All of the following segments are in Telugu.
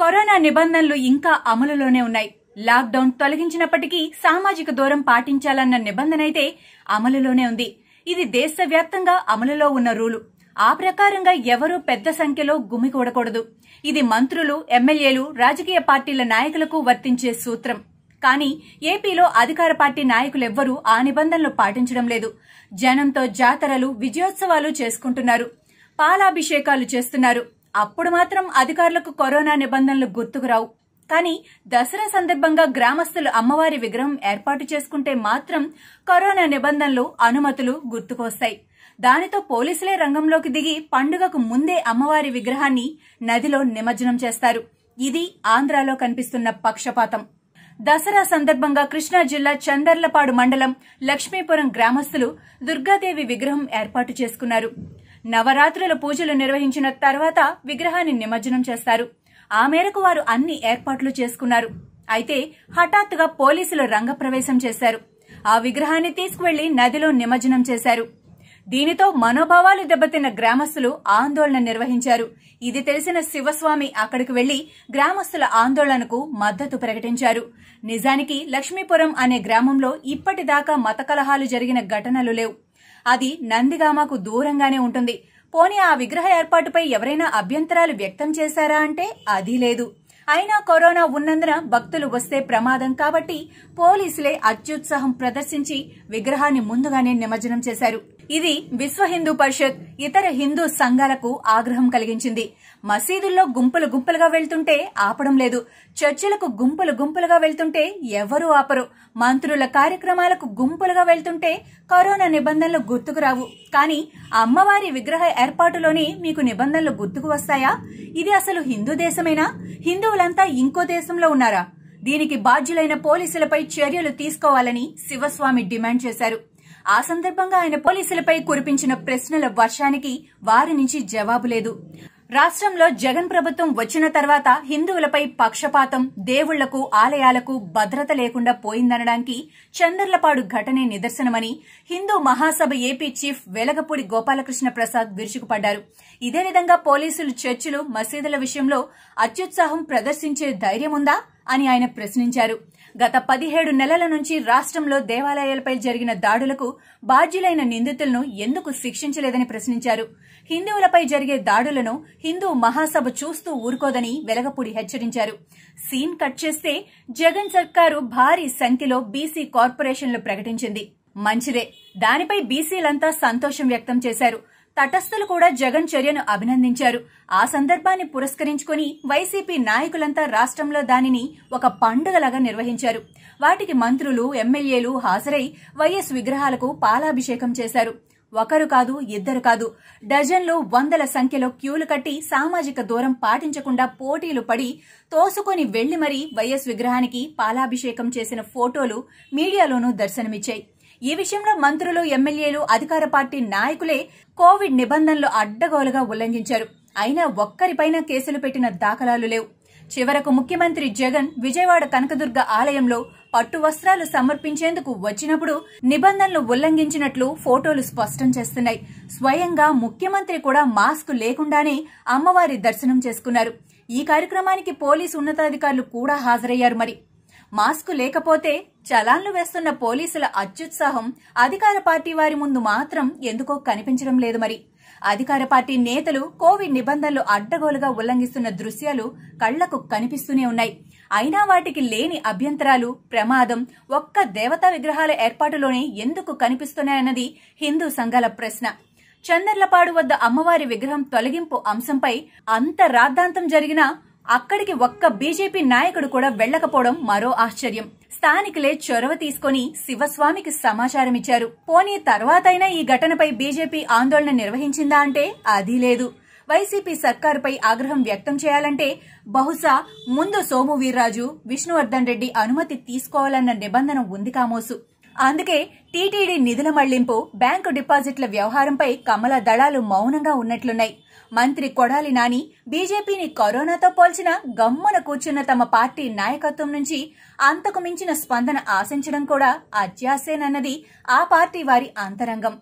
కరోనా నిబంధనలు ఇంకా అమలులోనే ఉన్నాయి లాక్డౌన్ తొలగించినప్పటికీ సామాజిక దూరం పాటించాలన్న నిబంధన అయితే అమలులోనే ఉంది ఇది దేశవ్యాప్తంగా అమలులో ఉన్న రూలు ఆ ప్రకారంగా ఎవరూ పెద్ద సంఖ్యలో గుమికూడకూడదు ఇది మంత్రులు ఎమ్మెల్యేలు రాజకీయ పార్టీల నాయకులకు వర్తించే సూత్రం కానీ ఏపీలో అధికార పార్టీ నాయకులెవ్వరూ ఆ నిబంధనలు పాటించడం లేదు జనంతో జాతరలు విజయోత్సవాలు చేసుకుంటున్నారు పాలాభిషేకాలు చేస్తున్నారు అప్పుడు మాత్రం అధికారులకు కరోనా నిబంధనలు గుర్తుకురావు కానీ దసరా సందర్భంగా గ్రామస్తులు అమ్మవారి విగ్రహం ఏర్పాటు చేసుకుంటే మాత్రం కరోనా నిబంధనలు అనుమతులు గుర్తుకొస్తాయి దానితో పోలీసులే రంగంలోకి దిగి పండుగకు ముందే అమ్మవారి విగ్రహాన్ని నదిలో నిమజ్జనం చేస్తారు ఇది ఆంధ్రాలో కనిపిస్తున్న పక్షపాతం దసరా సందర్భంగా కృష్ణా జిల్లా చందర్లపాడు మండలం లక్ష్మీపురం గ్రామస్తులు దుర్గాదేవి విగ్రహం ఏర్పాటు చేసుకున్నారు నవరాత్రుల పూజలు నిర్వహించిన తర్వాత విగ్రహాన్ని నిమజ్జనం చేస్తారు ఆ మేరకు వారు అన్ని ఏర్పాట్లు చేసుకున్నారు అయితే హఠాత్తుగా పోలీసులు రంగప్రవేశం చేశారు ఆ విగ్రహాన్ని తీసుకువెళ్లి నదిలో నిమజ్జనం చేశారు దీనితో మనోభావాలు దెబ్బతిన్న గ్రామస్తులు ఆందోళన నిర్వహించారు ఇది తెలిసిన శివస్వామి అక్కడికి వెళ్లి గ్రామస్తుల ఆందోళనకు మద్దతు ప్రకటించారు నిజానికి లక్ష్మీపురం అనే గ్రామంలో ఇప్పటిదాకా మత కలహాలు జరిగిన ఘటనలు లేవు అది నందిగామకు దూరంగానే ఉంటుంది పోనీ ఆ విగ్రహ ఏర్పాటుపై ఎవరైనా అభ్యంతరాలు వ్యక్తం చేశారా అంటే అది లేదు అయినా కరోనా ఉన్నందున భక్తులు వస్తే ప్రమాదం కాబట్టి పోలీసులే అత్యుత్సాహం ప్రదర్శించి విగ్రహాన్ని ముందుగానే నిమజ్జనం చేశారు ఇది విశ్వ హిందూ పరిషత్ ఇతర హిందూ సంఘాలకు ఆగ్రహం కలిగించింది మసీదుల్లో గుంపులు గుంపులుగా వెళ్తుంటే ఆపడం లేదు చర్చిలకు గుంపులు గుంపులుగా వెళ్తుంటే ఎవరూ ఆపరు మంత్రుల కార్యక్రమాలకు గుంపులుగా వెళ్తుంటే కరోనా నిబంధనలు గుర్తుకు రావు కానీ అమ్మవారి విగ్రహ ఏర్పాటులోనే మీకు నిబంధనలు గుర్తుకు వస్తాయా ఇది అసలు హిందూ దేశమేనా హిందువులంతా ఇంకో దేశంలో ఉన్నారా దీనికి బాధ్యులైన పోలీసులపై చర్యలు తీసుకోవాలని శివస్వామి డిమాండ్ చేశారు ఆ సందర్భంగా ఆయన పోలీసులపై కురిపించిన ప్రశ్నల వర్షానికి వారి నుంచి జవాబు లేదు రాష్ట్రంలో జగన్ ప్రభుత్వం వచ్చిన తర్వాత హిందువులపై పక్షపాతం దేవుళ్లకు ఆలయాలకు భద్రత లేకుండా పోయిందనడానికి చందర్లపాడు ఘటనే నిదర్శనమని హిందూ మహాసభ ఏపీ చీఫ్ వెలగపూడి గోపాలకృష్ణ ప్రసాద్ విరుచుకుపడ్డారు ఇదే విధంగా పోలీసులు చర్చిలు మసీదుల విషయంలో అత్యుత్సాహం ప్రదర్శించే ధైర్యముందా అని ఆయన ప్రశ్నించారు గత పదిహేడు నెలల నుంచి రాష్ట్రంలో దేవాలయాలపై జరిగిన దాడులకు బాధ్యులైన నిందితులను ఎందుకు శిక్షించలేదని ప్రశ్నించారు హిందువులపై జరిగే దాడులను హిందూ మహాసభ చూస్తూ ఊరుకోదని వెలగపూడి హెచ్చరించారు సీన్ కట్ చేస్తే జగన్ సర్కారు భారీ సంఖ్యలో బీసీ కార్పొరేషన్లు ప్రకటించింది మంచిదే దానిపై బీసీలంతా సంతోషం వ్యక్తం చేశారు తటస్థులు కూడా జగన్ చర్యను అభినందించారు ఆ సందర్భాన్ని పురస్కరించుకుని వైసీపీ నాయకులంతా రాష్ట్రంలో దానిని ఒక పండుగలాగా నిర్వహించారు వాటికి మంత్రులు ఎమ్మెల్యేలు హాజరై వైఎస్ విగ్రహాలకు పాలాభిషేకం చేశారు ఒకరు కాదు ఇద్దరు కాదు డజన్లు వందల సంఖ్యలో క్యూలు కట్టి సామాజిక దూరం పాటించకుండా పోటీలు పడి తోసుకొని వెళ్లి మరీ వైఎస్ విగ్రహానికి పాలాభిషేకం చేసిన ఫోటోలు మీడియాలోనూ దర్శనమిచ్చాయి ఈ విషయంలో మంత్రులు ఎమ్మెల్యేలు అధికార పార్టీ నాయకులే కోవిడ్ నిబంధనలు అడ్డగోలుగా ఉల్లంఘించారు అయినా ఒక్కరిపైన కేసులు పెట్టిన దాఖలాలు లేవు చివరకు ముఖ్యమంత్రి జగన్ విజయవాడ కనకదుర్గ ఆలయంలో పట్టు వస్త్రాలు సమర్పించేందుకు వచ్చినప్పుడు నిబంధనలు ఉల్లంఘించినట్లు ఫోటోలు స్పష్టం చేస్తున్నాయి స్వయంగా ముఖ్యమంత్రి కూడా మాస్క్ లేకుండానే అమ్మవారి దర్శనం చేసుకున్నారు ఈ కార్యక్రమానికి పోలీసు ఉన్నతాధికారులు కూడా హాజరయ్యారు మరి మాస్క్ లేకపోతే చలాన్లు వేస్తున్న పోలీసుల అత్యుత్సాహం అధికార పార్టీ వారి ముందు మాత్రం ఎందుకో కనిపించడం లేదు మరి అధికార పార్టీ నేతలు కోవిడ్ నిబంధనలు అడ్డగోలుగా ఉల్లంఘిస్తున్న దృశ్యాలు కళ్లకు కనిపిస్తూనే ఉన్నాయి అయినా వాటికి లేని అభ్యంతరాలు ప్రమాదం ఒక్క దేవతా విగ్రహాల ఏర్పాటులోనే ఎందుకు కనిపిస్తున్నాయన్నది హిందూ సంఘాల ప్రశ్న చందర్లపాడు వద్ద అమ్మవారి విగ్రహం తొలగింపు అంశంపై అంత రాద్ధాంతం జరిగినా అక్కడికి ఒక్క బీజేపీ నాయకుడు కూడా వెళ్లకపోవడం మరో ఆశ్చర్యం స్థానికులే చొరవ తీసుకుని శివస్వామికి సమాచారం ఇచ్చారు పోనీ తర్వాతైనా ఈ ఘటనపై బీజేపీ ఆందోళన నిర్వహించిందా అంటే అది లేదు వైసీపీ సర్కారుపై ఆగ్రహం వ్యక్తం చేయాలంటే బహుశా ముందు సోము వీర్రాజు విష్ణువర్ధన్ రెడ్డి అనుమతి తీసుకోవాలన్న నిబంధన ఉంది కామోసు అందుకే టీటీడీ నిధుల మళ్లింపు బ్యాంకు డిపాజిట్ల వ్యవహారంపై కమల దళాలు మౌనంగా ఉన్నట్లున్నాయి మంత్రి కొడాలి నాని బీజేపీని కరోనాతో పోల్చిన గమ్మున కూర్చున్న తమ పార్టీ నాయకత్వం నుంచి అంతకు మించిన స్పందన ఆశించడం కూడా అత్యాసేనన్నది ఆ పార్టీ వారి అంతరంగం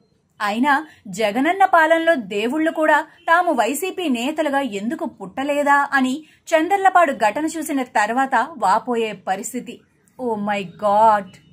అయినా జగనన్న పాలనలో దేవుళ్లు కూడా తాము వైసీపీ నేతలుగా ఎందుకు పుట్టలేదా అని చందర్లపాడు ఘటన చూసిన తర్వాత వాపోయే పరిస్థితి ఓ మై గాడ్